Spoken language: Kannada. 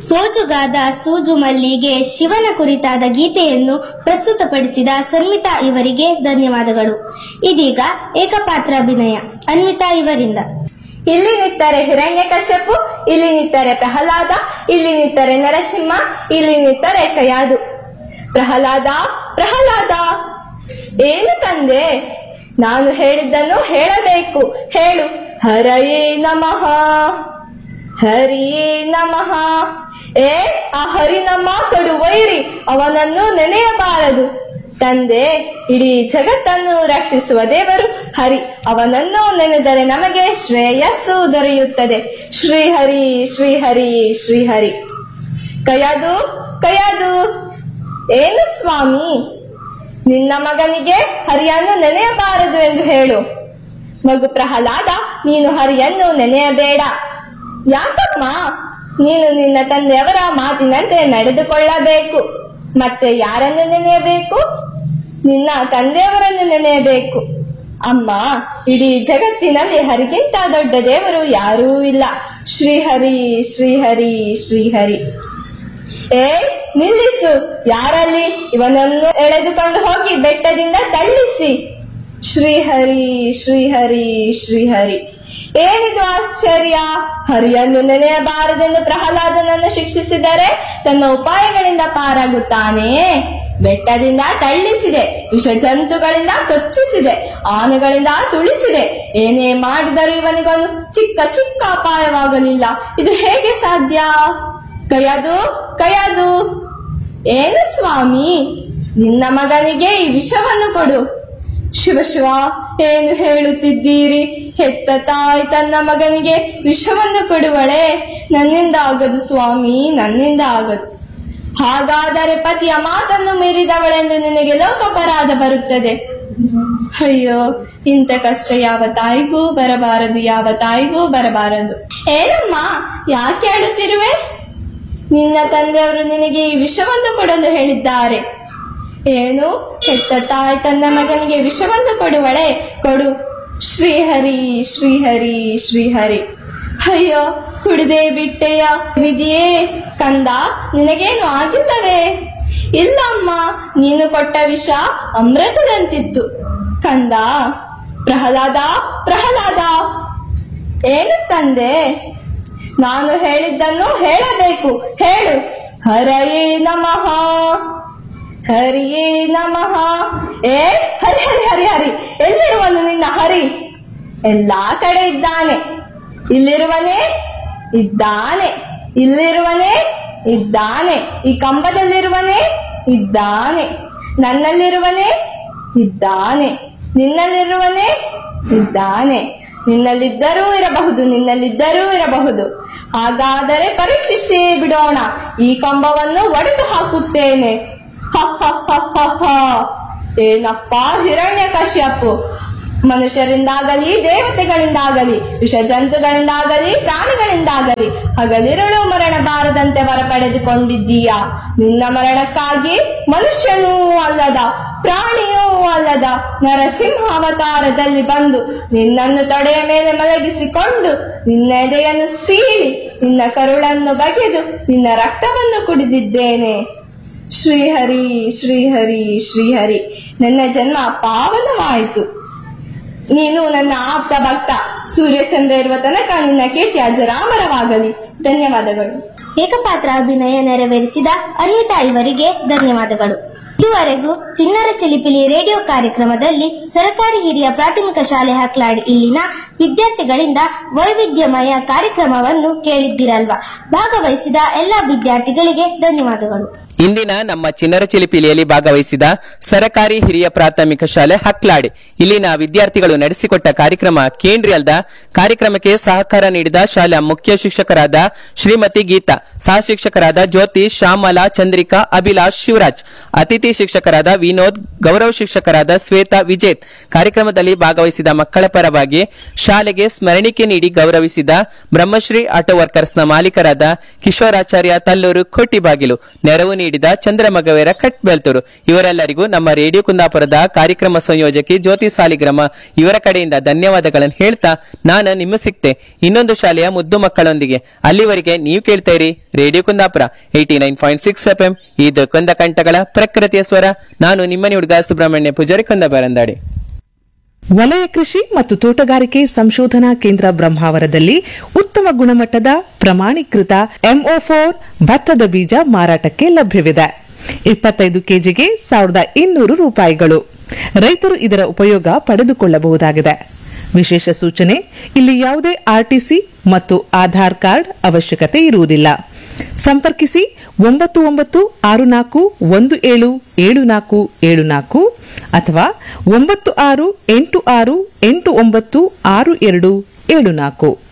ಸೋಜುಗಾದ ಸೂಜು ಮಲ್ಲಿಗೆ ಶಿವನ ಕುರಿತಾದ ಗೀತೆಯನ್ನು ಪ್ರಸ್ತುತಪಡಿಸಿದ ಸನ್ಮಿತಾ ಇವರಿಗೆ ಧನ್ಯವಾದಗಳು ಇದೀಗ ಏಕಪಾತ್ರಾಭಿನಯ ಅನ್ವಿತಾ ಇವರಿಂದ ಇಲ್ಲಿ ನಿಂತರೆ ಹಿರಣ್ಯಕಶ್ಯಪು ಇಲ್ಲಿ ನಿಂತರೆ ಪ್ರಹ್ಲಾದ ಇಲ್ಲಿ ನಿಂತರೆ ನರಸಿಂಹ ಇಲ್ಲಿ ನಿಂತರೆ ಕಯಾದು ಪ್ರಹ್ಲಾದ ಪ್ರಹ್ಲಾದ ಏನು ತಂದೆ ನಾನು ಹೇಳಿದ್ದನ್ನು ಹೇಳಬೇಕು ಹೇಳು ಹರಯೇ ನಮಃ ಹರಿಯೇ ನಮಃ ಏ ಆ ಹರಿ ನಮ್ಮ ಕಡು ವೈರಿ ಅವನನ್ನು ನೆನೆಯಬಾರದು ತಂದೆ ಇಡೀ ಜಗತ್ತನ್ನು ರಕ್ಷಿಸುವ ದೇವರು ಹರಿ ಅವನನ್ನು ನೆನೆದರೆ ನಮಗೆ ಶ್ರೇಯಸ್ಸು ದೊರೆಯುತ್ತದೆ ಶ್ರೀಹರಿ ಶ್ರೀಹರಿ ಶ್ರೀಹರಿ ಕೈಯದು ಕೈಯದು ಏನು ಸ್ವಾಮಿ ನಿನ್ನ ಮಗನಿಗೆ ಹರಿಯನ್ನು ನೆನೆಯಬಾರದು ಎಂದು ಹೇಳು ಮಗು ಪ್ರಹ್ಲಾದ ನೀನು ಹರಿಯನ್ನು ನೆನೆಯಬೇಡ ಯಾಕಮ್ಮ ನೀನು ನಿನ್ನ ತಂದೆಯವರ ಮಾತಿನಂತೆ ನಡೆದುಕೊಳ್ಳಬೇಕು ಮತ್ತೆ ಯಾರನ್ನು ನೆನೆಯಬೇಕು ನಿನ್ನ ತಂದೆಯವರನ್ನು ನೆನೆಯಬೇಕು ಅಮ್ಮ ಇಡೀ ಜಗತ್ತಿನಲ್ಲಿ ಹರಿಗಿಂತ ದೊಡ್ಡ ದೇವರು ಯಾರೂ ಇಲ್ಲ ಶ್ರೀಹರಿ ಶ್ರೀಹರಿ ಶ್ರೀಹರಿ ಏ ನಿಲ್ಲಿಸು ಯಾರಲ್ಲಿ ಇವನನ್ನು ಎಳೆದುಕೊಂಡು ಹೋಗಿ ಬೆಟ್ಟದಿಂದ ತಳ್ಳಿಸಿ ಶ್ರೀಹರಿ ಶ್ರೀಹರಿ ಶ್ರೀಹರಿ ಏನಿದು ಆಶ್ಚರ್ಯ ಹರಿಯನ್ನು ನೆನೆಯಬಾರದೆಂದು ಪ್ರಹ್ಲಾದನನ್ನು ಶಿಕ್ಷಿಸಿದರೆ ತನ್ನ ಉಪಾಯಗಳಿಂದ ಪಾರಾಗುತ್ತಾನೆ ಬೆಟ್ಟದಿಂದ ತಳ್ಳಿಸಿದೆ ವಿಷ ಜಂತುಗಳಿಂದ ಕೊಚ್ಚಿಸಿದೆ ಆನೆಗಳಿಂದ ತುಳಿಸಿದೆ ಏನೇ ಮಾಡಿದರೂ ಇವನಿಗೊಂದು ಚಿಕ್ಕ ಚಿಕ್ಕ ಅಪಾಯವಾಗಲಿಲ್ಲ ಇದು ಹೇಗೆ ಸಾಧ್ಯ ಕೈಯದು ಕೈಯದು ಏನು ಸ್ವಾಮಿ ನಿನ್ನ ಮಗನಿಗೆ ಈ ವಿಷವನ್ನು ಕೊಡು ಶಿವ ಶಿವ ಏನು ಹೇಳುತ್ತಿದ್ದೀರಿ ಹೆತ್ತ ತಾಯಿ ತನ್ನ ಮಗನಿಗೆ ವಿಷವನ್ನು ಕೊಡುವಳೆ ನನ್ನಿಂದ ಆಗದು ಸ್ವಾಮಿ ನನ್ನಿಂದ ಆಗದು ಹಾಗಾದರೆ ಪತಿಯ ಮಾತನ್ನು ಮೀರಿದವಳೆಂದು ನಿನಗೆ ಲೋಕಪರಾಧ ಬರುತ್ತದೆ ಅಯ್ಯೋ ಇಂಥ ಕಷ್ಟ ಯಾವ ತಾಯಿಗೂ ಬರಬಾರದು ಯಾವ ತಾಯಿಗೂ ಬರಬಾರದು ಏನಮ್ಮ ಯಾಕೆ ಆಡುತ್ತಿರುವೆ ನಿನ್ನ ತಂದೆಯವರು ನಿನಗೆ ಈ ವಿಷವನ್ನು ಕೊಡಲು ಹೇಳಿದ್ದಾರೆ ಏನು ಹೆತ್ತ ತಾಯಿ ತನ್ನ ಮಗನಿಗೆ ವಿಷವನ್ನು ಕೊಡುವಳೆ ಕೊಡು ಶ್ರೀಹರಿ ಶ್ರೀಹರಿ ಶ್ರೀಹರಿ ಅಯ್ಯೋ ಕುಡಿದೇ ಬಿಟ್ಟೆಯ ವಿಧಿಯೇ ಕಂದ ನಿನಗೇನು ಆಗಿಲ್ಲವೇ ಇಲ್ಲ ಅಮ್ಮ ನೀನು ಕೊಟ್ಟ ವಿಷ ಅಮೃತದಂತಿತ್ತು ಕಂದ ಪ್ರಹ್ಲಾದ ಪ್ರಹ್ಲಾದ ಏನು ತಂದೆ ನಾನು ಹೇಳಿದ್ದನ್ನು ಹೇಳಬೇಕು ಹೇಳು ಹರಯೇ ನಮಃ ಹರಿಯೇ ನಮಃ ಏ ಹರಿ ಹರಿ ಹರಿ ಹರಿ ಎಲ್ಲಿರುವನು ನಿನ್ನ ಹರಿ ಎಲ್ಲಾ ಕಡೆ ಇದ್ದಾನೆ ಇಲ್ಲಿರುವನೇ ಇದ್ದಾನೆ ಇಲ್ಲಿರುವನೇ ಇದ್ದಾನೆ ಈ ಕಂಬದಲ್ಲಿರುವನೇ ಇದ್ದಾನೆ ನನ್ನಲ್ಲಿರುವನೇ ಇದ್ದಾನೆ ನಿನ್ನಲ್ಲಿರುವನೇ ಇದ್ದಾನೆ ನಿನ್ನಲ್ಲಿದ್ದರೂ ಇರಬಹುದು ನಿನ್ನಲ್ಲಿದ್ದರೂ ಇರಬಹುದು ಹಾಗಾದರೆ ಪರೀಕ್ಷಿಸಿ ಬಿಡೋಣ ಈ ಕಂಬವನ್ನು ಒಡೆದು ಹಾಕುತ್ತೇನೆ ಹ ಹ ಹ ಹ ಹ. ಏನಪ್ಪ ಹಿರಣ್ಯ ಕಶ್ಯಪು ಮನುಷ್ಯರಿಂದಾಗಲಿ ದೇವತೆಗಳಿಂದಾಗಲಿ ವಿಷ ಜಂತುಗಳಿಂದಾಗಲಿ ಪ್ರಾಣಿಗಳಿಂದಾಗಲಿ ಹಗಲಿರುಳು ಮರಣ ಬಾರದಂತೆ ವರ ಪಡೆದುಕೊಂಡಿದ್ದೀಯಾ ನಿನ್ನ ಮರಣಕ್ಕಾಗಿ ಮನುಷ್ಯನೂ ಅಲ್ಲದ ಪ್ರಾಣಿಯೂ ಅಲ್ಲದ ನರಸಿಂಹ ಅವತಾರದಲ್ಲಿ ಬಂದು ನಿನ್ನನ್ನು ತೊಡೆಯ ಮೇಲೆ ಮಲಗಿಸಿಕೊಂಡು ನಿನ್ನ ಎದೆಯನ್ನು ಸೀಳಿ ನಿನ್ನ ಕರುಳನ್ನು ಬಗೆದು ನಿನ್ನ ರಕ್ತವನ್ನು ಕುಡಿದಿದ್ದೇನೆ ಶ್ರೀಹರಿ ಶ್ರೀಹರಿ ಶ್ರೀಹರಿ ನನ್ನ ಜನ್ಮ ಪಾವನವಾಯಿತು ನೀನು ನನ್ನ ಆಪ್ತ ಭಕ್ತ ಸೂರ್ಯಚಂದ್ರ ಇರುವ ತನಕ ನಿನ್ನ ಕೀರ್ತಿ ಅಜರಾಮರವಾಗಲಿ ಧನ್ಯವಾದಗಳು ಏಕಪಾತ್ರ ಅಭಿನಯ ನೆರವೇರಿಸಿದ ಅನ್ವಿತಾ ಇವರಿಗೆ ಧನ್ಯವಾದಗಳು ಇದುವರೆಗೂ ಚಿನ್ನರ ಚಿಲಿಪಿಲಿ ರೇಡಿಯೋ ಕಾರ್ಯಕ್ರಮದಲ್ಲಿ ಸರಕಾರಿ ಹಿರಿಯ ಪ್ರಾಥಮಿಕ ಶಾಲೆ ಹಕ್ಲಾಡ್ ಇಲ್ಲಿನ ವಿದ್ಯಾರ್ಥಿಗಳಿಂದ ವೈವಿಧ್ಯಮಯ ಕಾರ್ಯಕ್ರಮವನ್ನು ಕೇಳಿದ್ದಿರಲ್ವಾ ಭಾಗವಹಿಸಿದ ಎಲ್ಲ ವಿದ್ಯಾರ್ಥಿಗಳಿಗೆ ಧನ್ಯವಾದಗಳು ಇಂದಿನ ನಮ್ಮ ಚಿನ್ನರ ಚಿಲಿಪಿಲಿಯಲ್ಲಿ ಭಾಗವಹಿಸಿದ ಸರಕಾರಿ ಹಿರಿಯ ಪ್ರಾಥಮಿಕ ಶಾಲೆ ಹಕ್ಲಾಡ್ ಇಲ್ಲಿನ ವಿದ್ಯಾರ್ಥಿಗಳು ನಡೆಸಿಕೊಟ್ಟ ಕಾರ್ಯಕ್ರಮ ಕೇಂದ್ರಿ ಅಲ್ದ ಕಾರ್ಯಕ್ರಮಕ್ಕೆ ಸಹಕಾರ ನೀಡಿದ ಶಾಲೆಯ ಮುಖ್ಯ ಶಿಕ್ಷಕರಾದ ಶ್ರೀಮತಿ ಗೀತಾ ಸಹ ಶಿಕ್ಷಕರಾದ ಜ್ಯೋತಿ ಶ್ಯಾಮಲಾ ಚಂದ್ರಿಕಾ ಅಭಿಲಾಷ್ ಶಿವರಾಜ್ ಅತಿಥಿ ಶಿಕ್ಷಕರಾದ ವಿನೋದ್ ಗೌರವ ಶಿಕ್ಷಕರಾದ ಶ್ವೇತಾ ವಿಜೇತ್ ಕಾರ್ಯಕ್ರಮದಲ್ಲಿ ಭಾಗವಹಿಸಿದ ಮಕ್ಕಳ ಪರವಾಗಿ ಶಾಲೆಗೆ ಸ್ಮರಣಿಕೆ ನೀಡಿ ಗೌರವಿಸಿದ ಬ್ರಹ್ಮಶ್ರೀ ಆಟೋ ವರ್ಕರ್ಸ್ನ ಮಾಲೀಕರಾದ ಕಿಶೋರಾಚಾರ್ಯ ತಲ್ಲೂರು ಕೊಟ್ಟಿಬಾಗಿಲು ನೆರವು ನೀಡಿ ನೀಡಿದ ಚಂದ್ರಮಗವೇರ ಕಟ್ಬೆಲ್ತೂರು ಇವರೆಲ್ಲರಿಗೂ ನಮ್ಮ ರೇಡಿಯೋ ಕುಂದಾಪುರದ ಕಾರ್ಯಕ್ರಮ ಸಂಯೋಜಕಿ ಜ್ಯೋತಿ ಸಾಲಿಗ್ರಾಮ ಇವರ ಕಡೆಯಿಂದ ಧನ್ಯವಾದಗಳನ್ನು ಹೇಳ್ತಾ ನಾನು ನಿಮ್ಮ ಸಿಕ್ತೆ ಇನ್ನೊಂದು ಶಾಲೆಯ ಮುದ್ದು ಮಕ್ಕಳೊಂದಿಗೆ ಅಲ್ಲಿವರೆಗೆ ನೀವು ಕೇಳ್ತಾ ಇರಿ radio Kundapura eighty nine point six F M ಇದು ಕೊಂದ ಕಂಠಗಳ ಪ್ರಕೃತಿಯ ಸ್ವರ ನಾನು ನಿಮ್ಮನೆ ಹುಡುಗ ಸುಬ್ರಹ್ಮಣ್ಯ ಪೂಜಾರಿ ಕೊಂದ ಬರಂದಾಡಿ ವಲಯ ಕೃಷಿ ಮತ್ತು ತೋಟಗಾರಿಕೆ ಸಂಶೋಧನಾ ಕೇಂದ್ರ ಬ್ರಹ್ಮಾವರದಲ್ಲಿ ಉತ್ತಮ ಗುಣಮಟ್ಟದ ಪ್ರಮಾಣೀಕೃತ ಎಂಒ ಫೋರ್ ಭತ್ತದ ಬೀಜ ಮಾರಾಟಕ್ಕೆ ಲಭ್ಯವಿದೆ ಇಪ್ಪತ್ತೈದು ಕೆಜಿಗೆ ಸಾವಿರದ ಇನ್ನೂರು ರೂಪಾಯಿಗಳು ರೈತರು ಇದರ ಉಪಯೋಗ ಪಡೆದುಕೊಳ್ಳಬಹುದಾಗಿದೆ ವಿಶೇಷ ಸೂಚನೆ ಇಲ್ಲಿ ಯಾವುದೇ ಆರ್ಟಿಸಿ ಮತ್ತು ಆಧಾರ್ ಕಾರ್ಡ್ ಅವಶ್ಯಕತೆ ಇರುವುದಿಲ್ಲ ಸಂಪರ್ಕಿಸಿ ಒಂಬತ್ತು ಒಂಬತ್ತು ಆರು ನಾಲ್ಕು ಒಂದು ಏಳು ಏಳು ನಾಲ್ಕು ಏಳು ನಾಲ್ಕು ಅಥವಾ ಒಂಬತ್ತು ಆರು ಎಂಟು ಆರು ಎಂಟು ಒಂಬತ್ತು ಆರು ಎರಡು ಏಳು ನಾಲ್ಕು